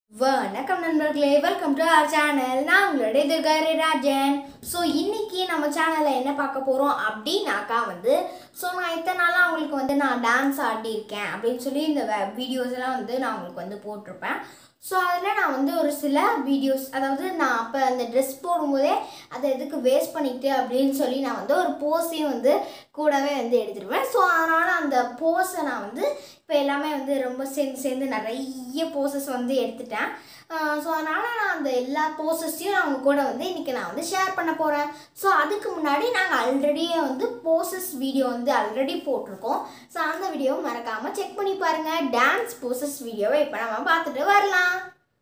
வணக்கம் நண்பர்களே welcome to our channel நான் உங்களுடைய துர்காரி ராஜன் ஸோ இன்னைக்கு நம்ம சேனலில் என்ன பார்க்க போகிறோம் அப்படின்னாக்கா வந்து ஸோ நான் இத்தனை நாளாக உங்களுக்கு வந்து நான் டான்ஸ் ஆடியிருக்கேன் அப்படின்னு சொல்லி இந்த வீடியோஸ் எல்லாம் வந்து நான் உங்களுக்கு வந்து போட்டிருப்பேன் ஸோ அதில் நான் வந்து ஒரு சில வீடியோஸ் அதாவது நான் அப்போ அந்த ட்ரெஸ் போடும்போதே அதை எதுக்கு வேஸ்ட் பண்ணிட்டு அப்படின்னு சொல்லி நான் வந்து ஒரு போஸையும் வந்து கூடவே வந்து எடுத்துருவேன் ஸோ அதனால் அந்த போஸை நான் வந்து இப்போ எல்லாமே வந்து ரொம்ப சேர்ந்து சேர்ந்து நிறைய போசஸ் வந்து எடுத்துட்டேன் ஸோ அதனால் நான் அந்த எல்லா போசஸையும் நான் உங்க கூட வந்து இன்றைக்கி நான் வந்து ஷேர் பண்ண போகிறேன் ஸோ அதுக்கு முன்னாடி நாங்கள் ஆல்ரெடியே வந்து போசஸ் வீடியோ வந்து ஆல்ரெடி போட்டிருக்கோம் ஸோ அந்த வீடியோவை மறக்காமல் செக் பண்ணி பாருங்கள் டான்ஸ் போசஸ் வீடியோவை இப்போ நம்ம பார்த்துட்டு வரலாம்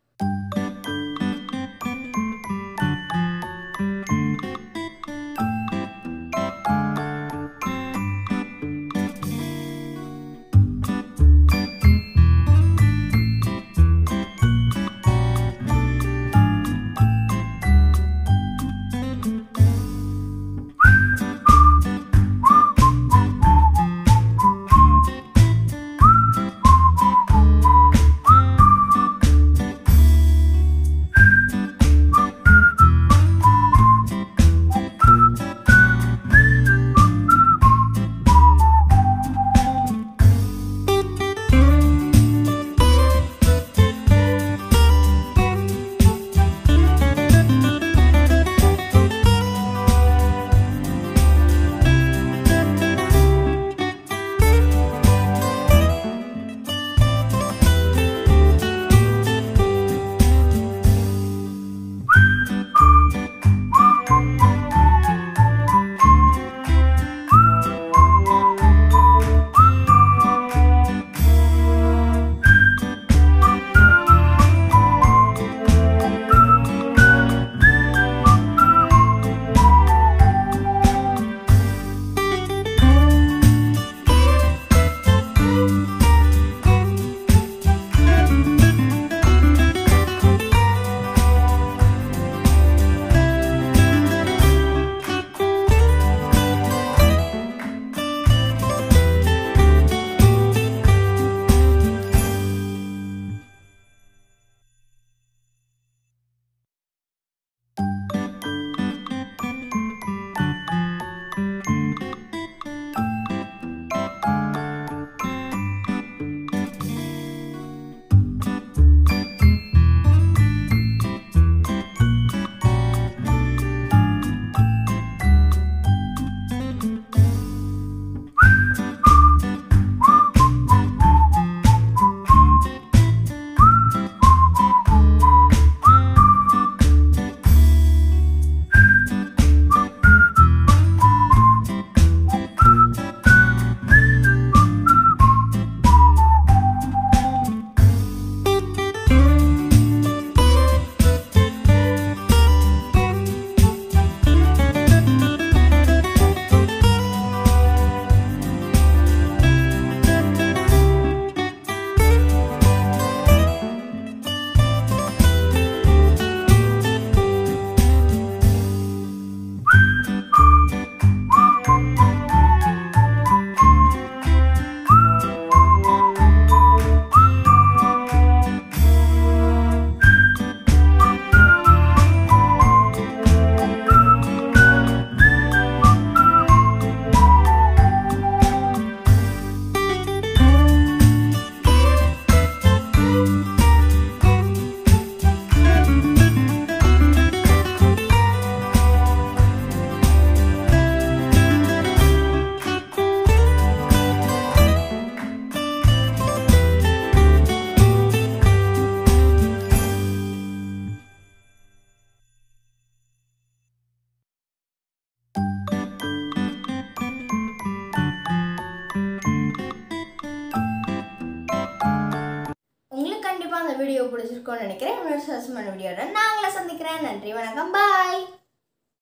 உங்களுக்கு கண்டிப்பாக அந்த வீடியோ பிடிச்சிருக்கோன்னு நினைக்கிறேன் இன்னொரு சஸ்மான வீடியோட நான் உங்களை சந்திக்கிறேன் நன்றி வணக்கம் பாய்